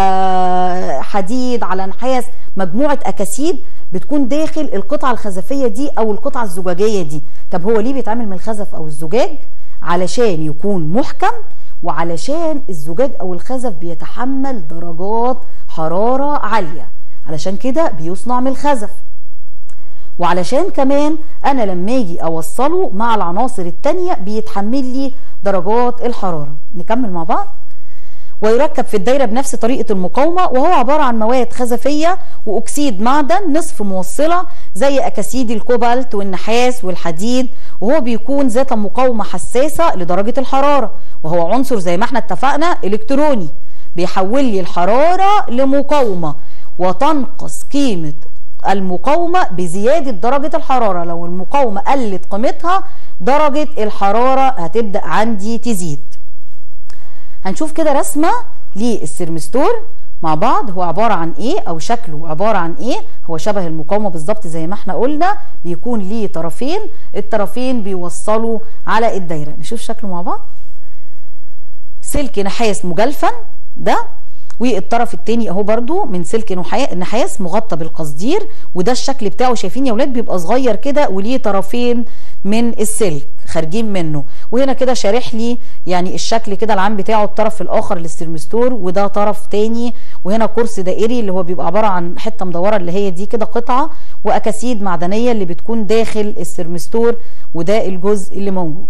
على حديد على نحاس مجموعه اكاسيد بتكون داخل القطعه الخزفيه دي او القطعه الزجاجيه دي طب هو ليه بيتعمل من الخزف او الزجاج علشان يكون محكم وعلشان الزجاج او الخزف بيتحمل درجات حراره عاليه علشان كده بيصنع من الخزف وعلشان كمان انا لما اجي اوصله مع العناصر التانية بيتحمل لي درجات الحراره نكمل مع بعض ويركب في الدايره بنفس طريقه المقاومه وهو عباره عن مواد خزفيه واكسيد معدن نصف موصله زي اكاسيد الكوبالت والنحاس والحديد وهو بيكون ذات مقاومه حساسه لدرجه الحراره وهو عنصر زي ما احنا اتفقنا الكتروني بيحول لي الحراره لمقاومه وتنقص قيمه المقاومه بزياده درجه الحراره لو المقاومه قلت قيمتها درجه الحراره هتبدا عندي تزيد هنشوف كده رسمه للسيرمستور مع بعض هو عباره عن ايه او شكله عباره عن ايه هو شبه المقاومه بالظبط زي ما احنا قلنا بيكون ليه طرفين الطرفين بيوصلوا على الدايره نشوف شكله مع بعض سلك نحاس مجلفن ده والطرف التاني اهو برده من سلك نحاس مغطى بالقصدير وده الشكل بتاعه شايفين يا ولاد بيبقى صغير كده وليه طرفين من السلك خارجين منه وهنا كده شارح لي يعني الشكل كده العام بتاعه الطرف الاخر للسيرمستور وده طرف تاني وهنا كرسي دائري اللي هو بيبقى عباره عن حته مدوره اللي هي دي كده قطعه واكاسيد معدنيه اللي بتكون داخل السيرمستور وده الجزء اللي موجود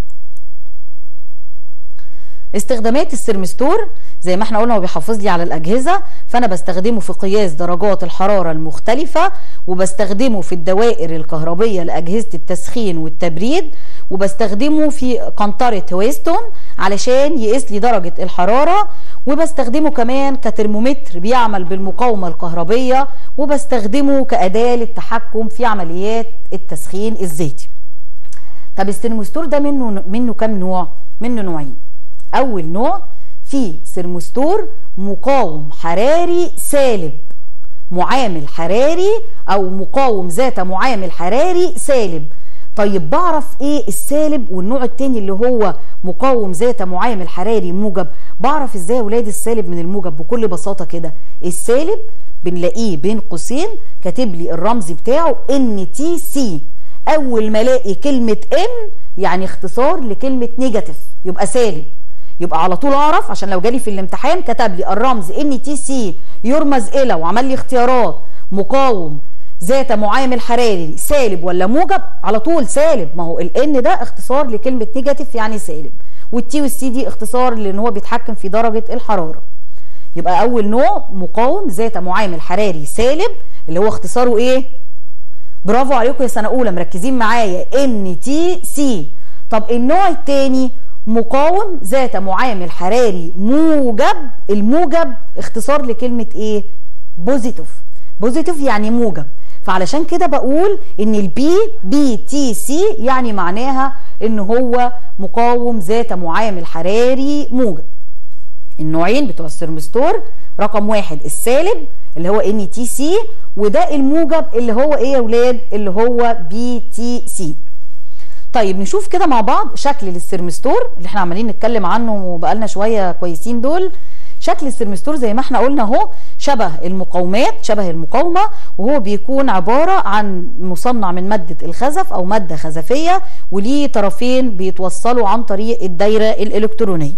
استخدامات السيرمستور زي ما احنا قلنا هو بيحافظ لي على الاجهزه فانا بستخدمه في قياس درجات الحراره المختلفه وبستخدمه في الدوائر الكهربيه لاجهزه التسخين والتبريد وبستخدمه في قنطره هويستون علشان يقيس لي درجه الحراره وبستخدمه كمان كترمومتر بيعمل بالمقاومه الكهربيه وبستخدمه كاداه للتحكم في عمليات التسخين الزيتي طب السيرمستور ده منه منه كام نوع منه نوعين اول نوع في سيرمستور مقاوم حراري سالب معامل حراري او مقاوم ذات معامل حراري سالب طيب بعرف ايه السالب والنوع التاني اللي هو مقاوم ذات معامل حراري موجب بعرف ازاي يا ولاد السالب من الموجب بكل بساطه كده السالب بنلاقيه بين قوسين كاتب لي الرمز بتاعه ان تي سي اول ما الاقي كلمه ان يعني اختصار لكلمه نيجاتيف يبقى سالب يبقى على طول اعرف عشان لو جالي في الامتحان كتب لي الرمز ان تي سي يرمز الى وعمل لي اختيارات مقاوم ذات معامل حراري سالب ولا موجب على طول سالب ما هو الان ده اختصار لكلمه نيجاتيف يعني سالب والتي والسي دي اختصار لان هو بيتحكم في درجه الحراره يبقى اول نوع مقاوم ذات معامل حراري سالب اللي هو اختصاره ايه برافو عليكم يا سنه اولى مركزين معايا ان تي سي طب النوع الثاني مقاوم ذات معامل حراري موجب الموجب اختصار لكلمه ايه بوزيتيف بوزيتيف يعني موجب فعلشان كده بقول ان البي بي تي سي يعني معناها ان هو مقاوم ذات معامل حراري موجب النوعين بتوع السيرمستور رقم واحد السالب اللي هو ان تي سي وده الموجب اللي هو ايه يا ولاد اللي هو بي تي سي طيب نشوف كده مع بعض شكل للسيرمستور اللي احنا عمالين نتكلم عنه بقالنا شويه كويسين دول شكل السيرمستور زي ما احنا قلنا اهو شبه المقاومات شبه المقاومه وهو بيكون عباره عن مصنع من ماده الخزف او ماده خزفيه وليه طرفين بيتوصلوا عن طريق الدايره الالكترونيه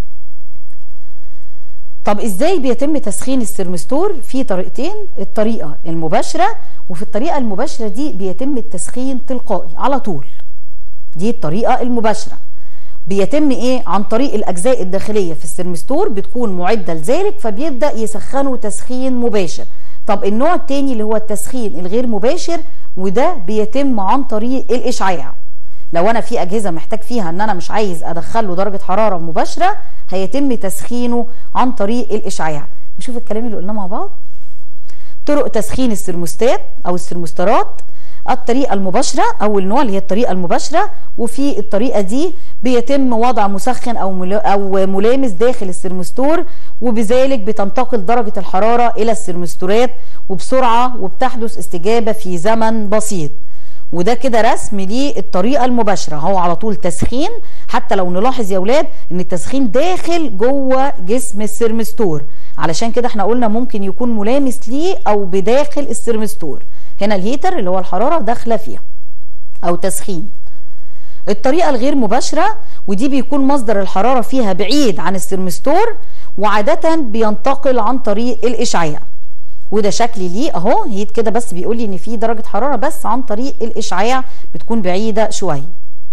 طب ازاي بيتم تسخين السيرمستور في طريقتين الطريقه المباشره وفي الطريقه المباشره دي بيتم التسخين تلقائي على طول دي الطريقه المباشره بيتم ايه عن طريق الاجزاء الداخليه في السيرمستور بتكون معده لذلك فبيبدا يسخنه تسخين مباشر طب النوع الثاني اللي هو التسخين الغير مباشر وده بيتم عن طريق الاشعاع لو انا في اجهزه محتاج فيها ان انا مش عايز ادخله درجه حراره مباشره هيتم تسخينه عن طريق الاشعاع نشوف الكلام اللي قلناه مع بعض طرق تسخين السرموستات او السرموسترات الطريقه المباشره او النوع اللي هي الطريقه المباشره وفي الطريقه دي بيتم وضع مسخن او او ملامس داخل السرمستور وبذلك بتنتقل درجه الحراره الى السرمستورات وبسرعه وبتحدث استجابه في زمن بسيط وده كده رسم للطريقه المباشره هو على طول تسخين حتى لو نلاحظ يا اولاد ان التسخين داخل جوه جسم السرمستور علشان كده احنا قلنا ممكن يكون ملامس ليه او بداخل السرمستور هنا الهيتر اللي هو الحراره داخله فيها او تسخين الطريقه الغير مباشره ودي بيكون مصدر الحراره فيها بعيد عن السرمستور وعاده بينتقل عن طريق الاشعاع وده شكلي ليه اهو هيت كده بس بيقول لي ان في درجه حراره بس عن طريق الاشعاع بتكون بعيده شويه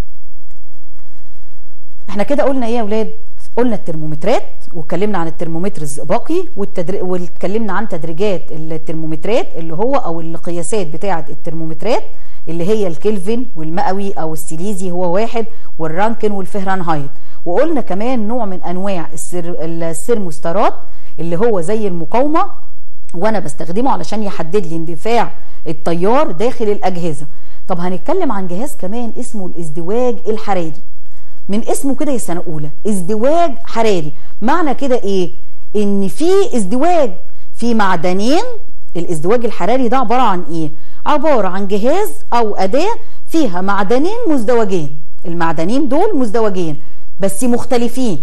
احنا كده قلنا ايه يا اولاد قلنا الترمومترات واتكلمنا عن الترمومتر الزئبقي والتدر... واتكلمنا عن تدريجات الترمومترات اللي هو او القياسات بتاعه الترمومترات اللي هي الكلفن والمئوي او السيليزي هو واحد والرانكن والفهرنهايت وقلنا كمان نوع من انواع السر... السيرموسترات اللي هو زي المقاومه وانا بستخدمه علشان يحدد لي اندفاع التيار داخل الاجهزه طب هنتكلم عن جهاز كمان اسمه الازدواج الحراري من اسمه كده يا سنه اولى ازدواج حراري معنى كده ايه ان في ازدواج في معدنين الازدواج الحراري ده عباره عن ايه عباره عن جهاز او اداه فيها معدنين مزدوجين المعدنين دول مزدوجين بس مختلفين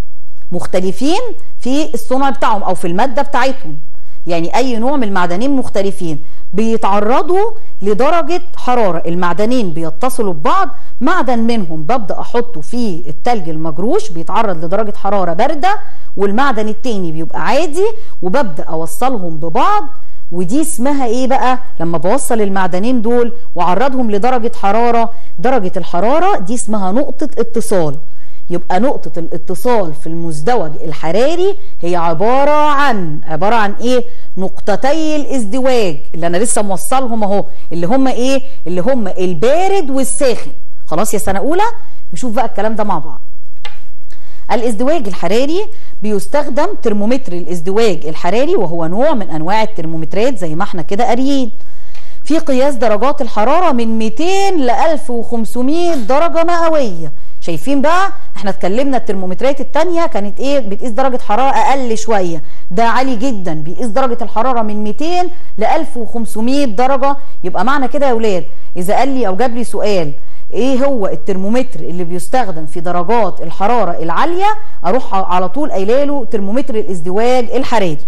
مختلفين في الصنع بتاعهم او في الماده بتاعتهم يعني اي نوع من المعدنين مختلفين بيتعرضوا لدرجة حرارة المعدنين بيتصلوا ببعض معدن منهم ببدأ أحطه في التلج المجروش بيتعرض لدرجة حرارة باردة والمعدن التاني بيبقى عادي وببدأ أوصلهم ببعض ودي اسمها ايه بقى لما بوصل المعدنين دول واعرضهم لدرجة حرارة درجة الحرارة دي اسمها نقطة اتصال يبقى نقطة الاتصال في المزدوج الحراري هي عبارة عن عبارة عن ايه نقطتي الازدواج اللي انا لسه موصلهم اهو اللي هم ايه اللي هم البارد والساخن خلاص يا سنة اولى نشوف بقى الكلام ده مع بعض الازدواج الحراري بيستخدم ترمومتر الازدواج الحراري وهو نوع من انواع الترمومترات زي ما احنا كده قاريين في قياس درجات الحرارة من 200 ل 1500 درجة مئوية شايفين بقى احنا اتكلمنا الترمومترات التانية كانت ايه بتقيس درجة حرارة اقل شوية ده عالي جدا بيقيس درجة الحرارة من 200 ل 1500 درجة يبقى معنى كده يا ولاد اذا قال لي او جاب لي سؤال ايه هو الترمومتر اللي بيستخدم في درجات الحرارة العالية اروح على طول قايله له ترمومتر الازدواج الحراري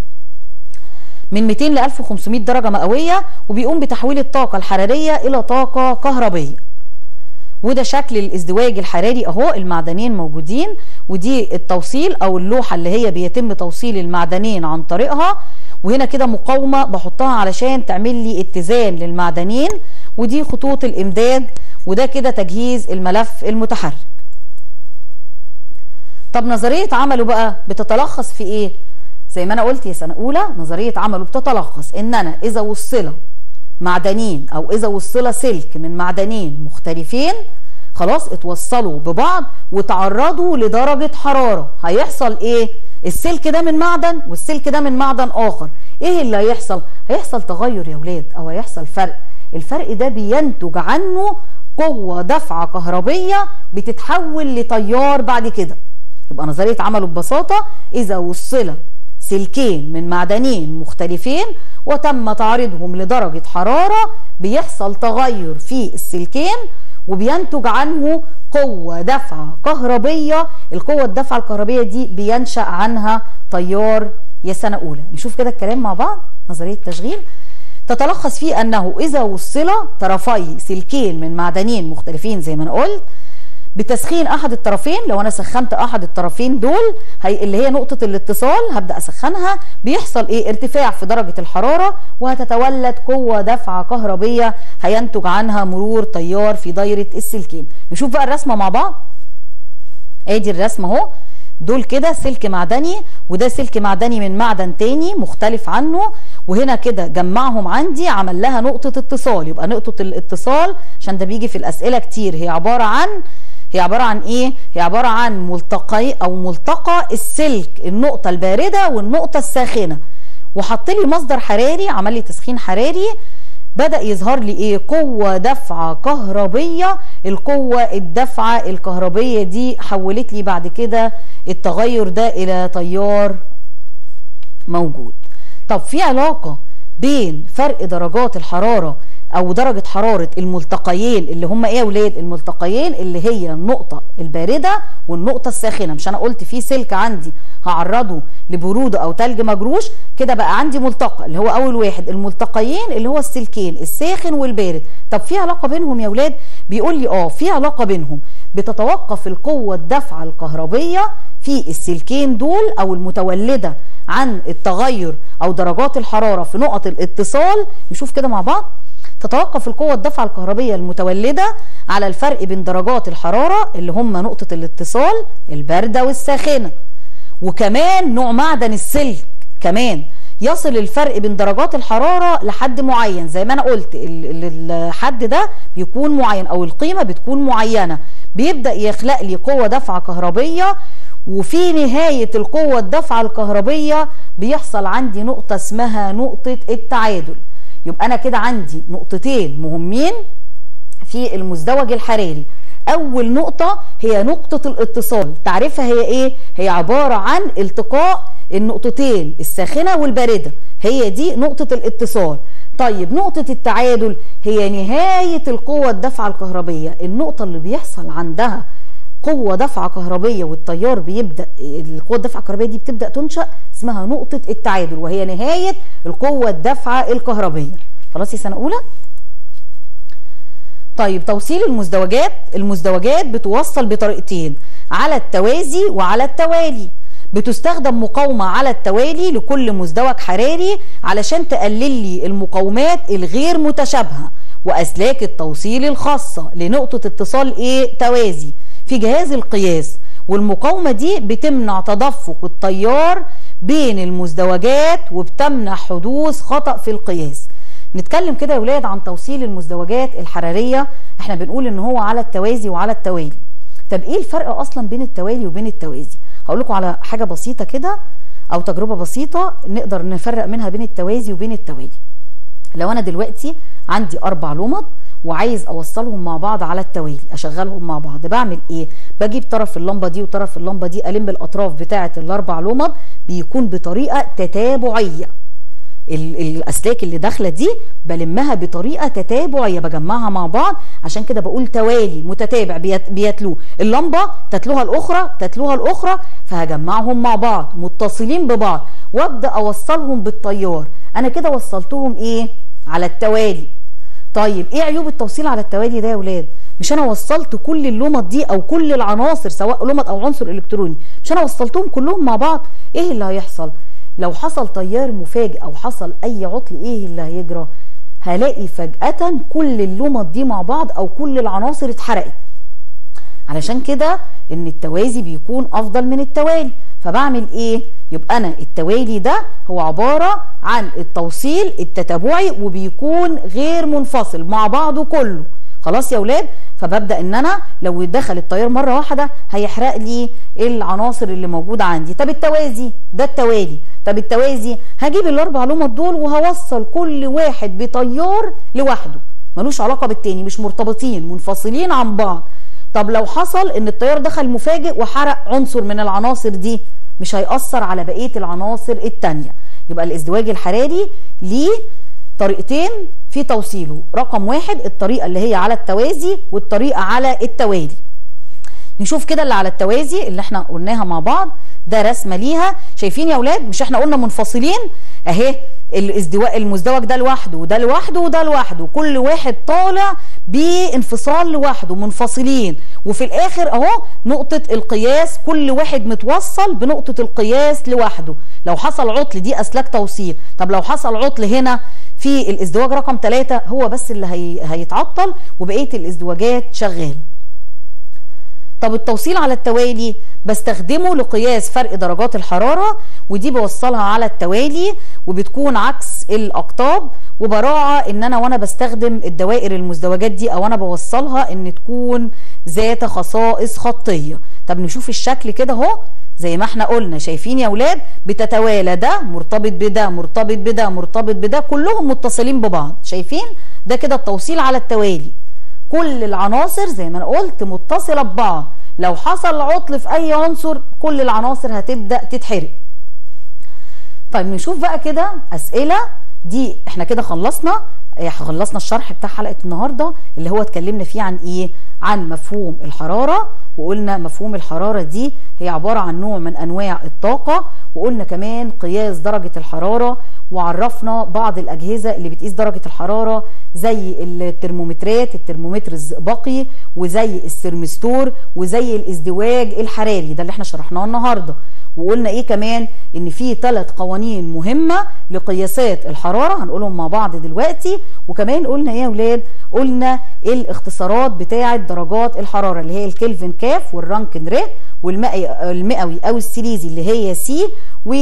من 200 ل 1500 درجة مئوية وبيقوم بتحويل الطاقة الحرارية إلى طاقة كهربية وده شكل الازدواج الحراري اهو المعدنين موجودين ودي التوصيل او اللوحه اللي هي بيتم توصيل المعدنين عن طريقها وهنا كده مقاومه بحطها علشان تعمل لي اتزان للمعدنين ودي خطوط الامداد وده كده تجهيز الملف المتحرك طب نظريه عمله بقى بتتلخص في ايه زي ما انا قلت يا سنه اولى نظريه عمله بتتلخص ان انا اذا وصل معدنين او اذا وصل سلك من معدنين مختلفين خلاص اتوصلوا ببعض وتعرضوا لدرجه حراره هيحصل ايه السلك ده من معدن والسلك ده من معدن اخر ايه اللي هيحصل هيحصل تغير يا ولاد او هيحصل فرق الفرق ده بينتج عنه قوه دفعه كهربيه بتتحول لتيار بعد كده يبقى نظريه عمله ببساطه اذا وصل سلكين من معدنين مختلفين وتم تعريضهم لدرجه حراره بيحصل تغير في السلكين وبينتج عنه قوة دفعة كهربية القوة الدفعة الكهربية دي بينشأ عنها تيار يا سنة أولى نشوف كده الكلام مع بعض نظرية تشغيل تتلخص في أنه إذا وصل طرفي سلكين من معدنين مختلفين زي ما أنا قلت بتسخين احد الطرفين لو انا سخنت احد الطرفين دول هي اللي هي نقطه الاتصال هبدا اسخنها بيحصل ايه ارتفاع في درجه الحراره وهتتولد قوه دفعه كهربيه هينتج عنها مرور تيار في دايره السلكين نشوف بقى الرسمه مع بعض ادي الرسمه اهو دول كده سلك معدني وده سلك معدني من معدن تاني مختلف عنه وهنا كده جمعهم عندي عمل لها نقطه اتصال يبقى نقطه الاتصال عشان ده بيجي في الاسئله كتير هي عباره عن هي عبارة عن ايه؟ هي عبارة عن ملتقي او ملتقى السلك النقطة الباردة والنقطة الساخنة وحط لي مصدر حراري عمل لي تسخين حراري بدأ يظهر لي ايه قوة دفعة كهربية القوة الدفعة الكهربية دي حولت لي بعد كده التغير ده الى تيار موجود طب في علاقة بين فرق درجات الحرارة او درجه حراره الملتقيين اللي هم ايه يا ولاد الملتقيين اللي هي النقطه البارده والنقطه الساخنه مش انا قلت في سلك عندي هعرضه لبروده او تلج مجروش كده بقى عندي ملتقى اللي هو اول واحد الملتقيين اللي هو السلكين الساخن والبارد طب في علاقه بينهم يا ولاد بيقول لي اه في علاقه بينهم بتتوقف القوه الدفعه الكهربيه في السلكين دول او المتولده عن التغير او درجات الحراره في نقط الاتصال نشوف كده مع بعض تتوقف القوة الدفعة الكهربية المتولدة على الفرق بين درجات الحرارة اللي هم نقطة الاتصال الباردة والساخنة وكمان نوع معدن السلك كمان يصل الفرق بين درجات الحرارة لحد معين زي ما أنا قلت الحد ده بيكون معين أو القيمة بتكون معينة بيبدأ يخلق لي قوة دفعة كهربية وفي نهاية القوة الدفعة الكهربية بيحصل عندي نقطة اسمها نقطة التعادل يبقى انا كده عندي نقطتين مهمين في المزدوج الحراري اول نقطه هي نقطه الاتصال تعرفها هي ايه هي عباره عن التقاء النقطتين الساخنه والبارده هي دي نقطه الاتصال طيب نقطة التعادل هي نهاية القوة الدفعة الكهربية النقطة اللي بيحصل عندها قوة دفعة كهربية والتيار بيبدأ القوة الدفعة الكهربية دي بتبدأ تنشأ اسمها نقطة التعادل وهي نهاية القوة الدفعة الكهربية خلاص يا سنة أولى طيب توصيل المزدوجات المزدوجات بتوصل بطريقتين على التوازي وعلى التوالي بتستخدم مقاومة على التوالي لكل مزدوج حراري علشان تقلل لي المقاومات الغير متشابهة وأسلاك التوصيل الخاصة لنقطة اتصال ايه توازي في جهاز القياس والمقاومة دي بتمنع تدفق التيار بين المزدوجات وبتمنع حدوث خطأ في القياس نتكلم كده يا ولاد عن توصيل المزدوجات الحرارية احنا بنقول ان هو على التوازي وعلى التوالي طب ايه الفرق اصلا بين التوالي وبين التوازي هقول لكم على حاجة بسيطة كده او تجربة بسيطة نقدر نفرق منها بين التوازي وبين التوالي لو انا دلوقتي عندي اربع لمض وعايز اوصلهم مع بعض على التوالي اشغلهم مع بعض بعمل ايه بجيب طرف اللمبه دي وطرف اللمبه دي الم الاطراف بتاعه الاربع لمض بيكون بطريقه تتابعيه الاسلاك اللي داخله دي بلمها بطريقه تتابعيه بجمعها مع بعض عشان كده بقول توالي متتابع بيتلو اللمبه تتلوها الاخرى تتلوها الاخرى فهجمعهم مع بعض متصلين ببعض وابدا اوصلهم بالتيار انا كده وصلتهم ايه على التوالي طيب ايه عيوب التوصيل على التوالي ده يا ولاد مش انا وصلت كل اللمط دي او كل العناصر سواء لمط او عنصر الكتروني مش انا وصلتهم كلهم مع بعض ايه اللي هيحصل لو حصل تيار مفاجئ او حصل اي عطل ايه اللي هيجرى هلاقي فجأة كل اللمط دي مع بعض او كل العناصر اتحرقت علشان كده ان التوازي بيكون افضل من التوالي فبعمل ايه يبقى انا التوالي ده هو عباره عن التوصيل التتابعي وبيكون غير منفصل مع بعضه كله خلاص يا اولاد فببدا ان انا لو دخل التيار مره واحده هيحرق لي العناصر اللي موجوده عندي طب التوازي ده التوالي طب التوازي هجيب الاربع لمط دول وهوصل كل واحد بتيار لوحده ملوش علاقه بالتاني مش مرتبطين منفصلين عن بعض طب لو حصل ان التيار دخل مفاجئ وحرق عنصر من العناصر دي مش هيأثر على بقيه العناصر التانيه يبقى الازدواج الحراري ليه طريقتين في توصيله رقم واحد الطريقه اللي هي على التوازي والطريقه على التوالي نشوف كده اللي على التوازي اللي احنا قلناها مع بعض ده رسمه ليها شايفين يا اولاد مش احنا قلنا منفصلين اهي الازدواء المزدوج ده لوحده وده لوحده وده لوحده كل واحد طالع بانفصال لوحده منفصلين وفي الاخر اهو نقطه القياس كل واحد متوصل بنقطه القياس لوحده لو حصل عطل دي اسلاك توصيل طب لو حصل عطل هنا في الازدواج رقم ثلاثة هو بس اللي هي هيتعطل وبقيه الازدواجات شغاله طب التوصيل على التوالي بستخدمه لقياس فرق درجات الحرارة ودي بوصلها على التوالي وبتكون عكس الأقطاب وبراعى ان انا وانا بستخدم الدوائر المزدوجات دي او انا بوصلها ان تكون ذات خصائص خطية طب نشوف الشكل كده اهو زي ما احنا قلنا شايفين يا اولاد بتتوالى ده مرتبط بده مرتبط بده مرتبط بده كلهم متصلين ببعض شايفين ده كده التوصيل على التوالي كل العناصر زي ما انا قلت متصله ببعض لو حصل عطل في اي عنصر كل العناصر هتبدا تتحرق طيب نشوف بقى كده اسئله دي احنا كده خلصنا خلصنا الشرح بتاع حلقه النهارده اللي هو اتكلمنا فيه عن ايه عن مفهوم الحراره وقلنا مفهوم الحراره دي هي عباره عن نوع من انواع الطاقه وقلنا كمان قياس درجه الحراره وعرفنا بعض الاجهزه اللي بتقيس درجه الحراره زي الترمومترات الترمومتر الزئبقي وزي السرمستور وزي الازدواج الحراري ده اللي احنا شرحناه النهارده وقلنا ايه كمان ان في ثلاث قوانين مهمه لقياسات الحراره هنقولهم مع بعض دلوقتي وكمان قلنا ايه يا اولاد قلنا الاختصارات بتاعه درجات الحراره اللي هي الكلفن كاف والرانكن ر والمئوي او السيليزي اللي هي سي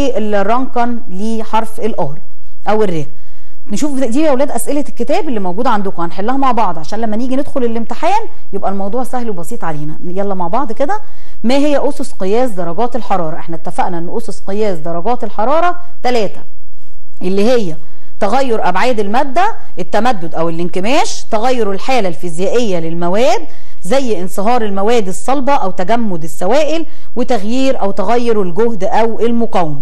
والرانكن لحرف الار او الر نشوف دي يا اولاد اسئله الكتاب اللي موجوده عندكم هنحلها مع بعض عشان لما نيجي ندخل الامتحان يبقى الموضوع سهل وبسيط علينا يلا مع بعض كده ما هي اسس قياس درجات الحراره احنا اتفقنا ان اسس قياس درجات الحراره ثلاثة اللي هي تغير ابعاد الماده التمدد او الانكماش تغير الحاله الفيزيائيه للمواد زي انصهار المواد الصلبه او تجمد السوائل وتغيير او تغير الجهد او المقاومه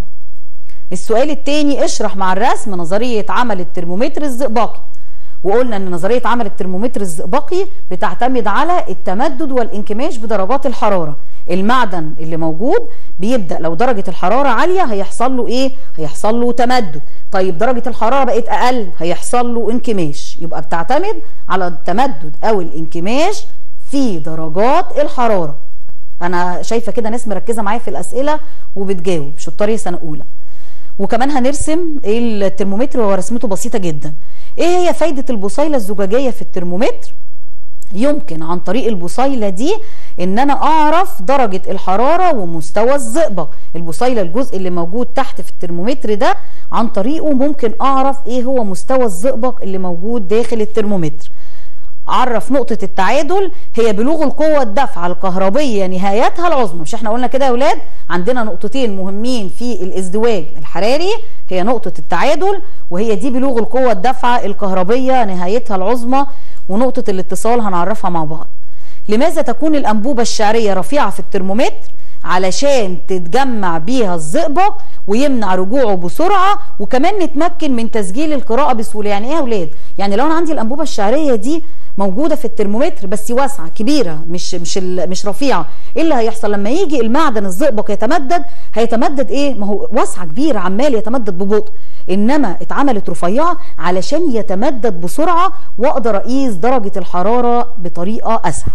السؤال الثاني اشرح مع الرسم نظريه عمل الترمومتر الزئبقي وقلنا ان نظريه عمل الترمومتر الزئبقي بتعتمد على التمدد والانكماش بدرجات الحراره المعدن اللي موجود بيبدا لو درجه الحراره عاليه هيحصل له ايه هيحصل له تمدد طيب درجه الحراره بقت اقل هيحصل له انكماش يبقى بتعتمد على التمدد او الانكماش في درجات الحراره انا شايفه كده ناس مركزه معايا في الاسئله وبتجاوب شطاري سنه اولى وكمان هنرسم الترمومتر وهو رسمته بسيطه جدا ايه هي فايده البصيله الزجاجيه في الترمومتر يمكن عن طريق البصيله دي ان انا اعرف درجه الحراره ومستوى الزئبق البصيله الجزء اللي موجود تحت في الترمومتر ده عن طريقه ممكن اعرف ايه هو مستوى الزئبق اللي موجود داخل الترمومتر عرف نقطة التعادل هي بلوغ القوة الدفعة الكهربية نهايتها العظمى مش احنا قلنا كده يا ولاد عندنا نقطتين مهمين في الازدواج الحراري هي نقطة التعادل وهي دي بلوغ القوة الدفعة الكهربية نهايتها العظمى ونقطة الاتصال هنعرفها مع بعض لماذا تكون الأنبوبة الشعرية رفيعة في الترمومتر علشان تتجمع بيها الزئبق ويمنع رجوعه بسرعه وكمان نتمكن من تسجيل القراءه بسهوله يعني ايه يا اولاد يعني لو انا عندي الانبوبه الشعريه دي موجوده في الترمومتر بس واسعه كبيره مش مش مش رفيعه ايه اللي هيحصل لما يجي المعدن الزئبق يتمدد هيتمدد ايه ما هو واسعه كبيره عمال يتمدد ببطء انما اتعملت رفيعه علشان يتمدد بسرعه واقدر اقيس درجه الحراره بطريقه اسهل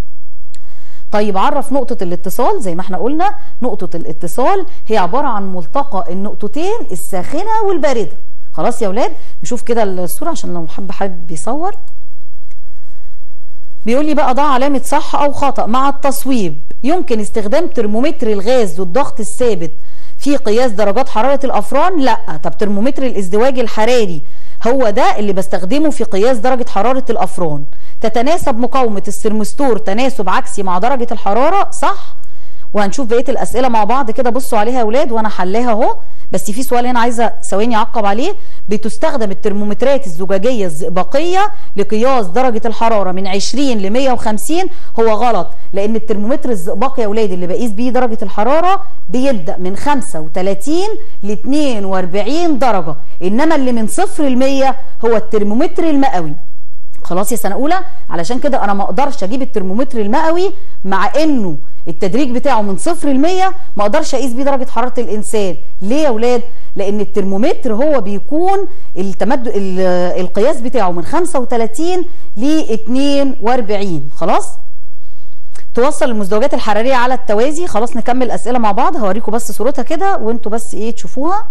طيب عرف نقطة الاتصال زي ما احنا قلنا نقطة الاتصال هي عبارة عن ملتقى النقطتين الساخنة والباردة خلاص يا ولاد نشوف كده الصورة عشان لو حد حابب يصور بيقول لي بقى ضع علامة صح أو خطأ مع التصويب يمكن استخدام ترمومتر الغاز والضغط الثابت في قياس درجات حراره الافران لا طب ترمومتر الازدواج الحراري هو ده اللي بستخدمه في قياس درجه حراره الافران تتناسب مقاومه السرمستور تناسب عكسي مع درجه الحراره صح وهنشوف بقيه الاسئله مع بعض كده بصوا عليها يا اولاد وانا حلاها اهو بس في سؤال هنا عايزه ثواني اعقب عليه بتستخدم الترمومترات الزجاجيه الزئبقيه لقياس درجه الحراره من 20 ل 150 هو غلط لان الترمومتر الزئبقي يا اولاد اللي بقيس بيه درجه الحراره بيبدا من 35 ل 42 درجه انما اللي من صفر ل 100 هو الترمومتر المئوي خلاص يا سنه اولى علشان كده انا ما اقدرش اجيب الترمومتر المئوي مع انه التدريج بتاعه من صفر ل 100 ما اقدرش اقيس بيه درجه حراره الانسان ليه يا اولاد لان الترمومتر هو بيكون التمد القياس بتاعه من 35 ل 42 خلاص توصل المزدوجات الحراريه على التوازي خلاص نكمل اسئله مع بعض هوريكم بس صورتها كده وانتوا بس ايه تشوفوها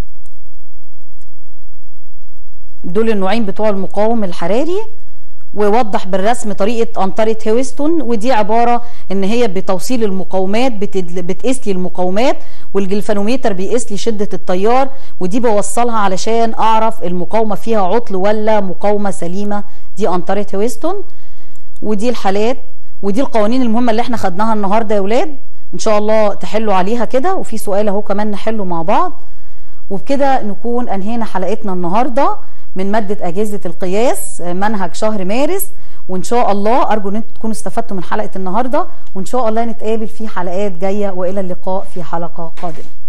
دول النوعين بتوع المقاوم الحراري ووضح بالرسم طريقه انطره هيوستون ودي عباره ان هي بتوصيل المقاومات بتقيس لي المقاومات والجلفانوميتر بيقيس لي شده التيار ودي بوصلها علشان اعرف المقاومه فيها عطل ولا مقاومه سليمه دي انطره هيوستون ودي الحالات ودي القوانين المهمه اللي احنا خدناها النهارده يا ولاد ان شاء الله تحلوا عليها كده وفي سؤال اهو كمان نحله مع بعض وبكده نكون انهينا حلقتنا النهارده من مادة أجهزة القياس منهج شهر مارس وإن شاء الله أرجو أن انتم تكونوا استفدتوا من حلقة النهاردة وإن شاء الله نتقابل في حلقات جاية وإلى اللقاء في حلقة قادمة